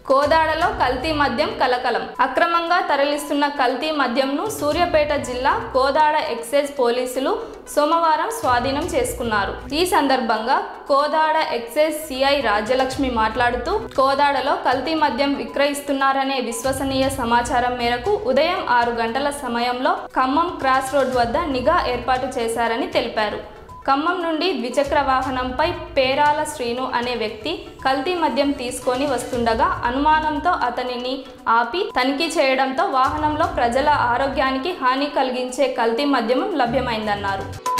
కోదాడలో కల్తీ మద్యం కలకలం అక్రమంగా తరలిస్తున్న కల్తీ మద్యంను సూర్యాపేట జిల్లా కోదాడ ఎక్సైజ్ పోలీసులు సోమవారం స్వాధీనం చేసుకున్నారు ఈ సందర్భంగా కోదాడ ఎక్సైజ్ సిఐ రాజ్యలక్ష్మి మాట్లాడుతూ కోదాడలో కల్తీ మద్యం విక్రయిస్తున్నారనే విశ్వసనీయ సమాచారం మేరకు ఉదయం ఆరు గంటల సమయంలో ఖమ్మం క్రాస్ రోడ్ వద్ద నిఘా ఏర్పాటు చేశారని తెలిపారు ఖమ్మం నుండి ద్విచక్ర వాహనంపై పేరాల శ్రీను అనే వ్యక్తి కల్తీ మద్యం తీసుకొని వస్తుండగా అనుమానంతో అతనిని ఆపి తనిఖీ చేయడంతో వాహనంలో ప్రజల ఆరోగ్యానికి హాని కలిగించే కల్తీ మద్యం లభ్యమైందన్నారు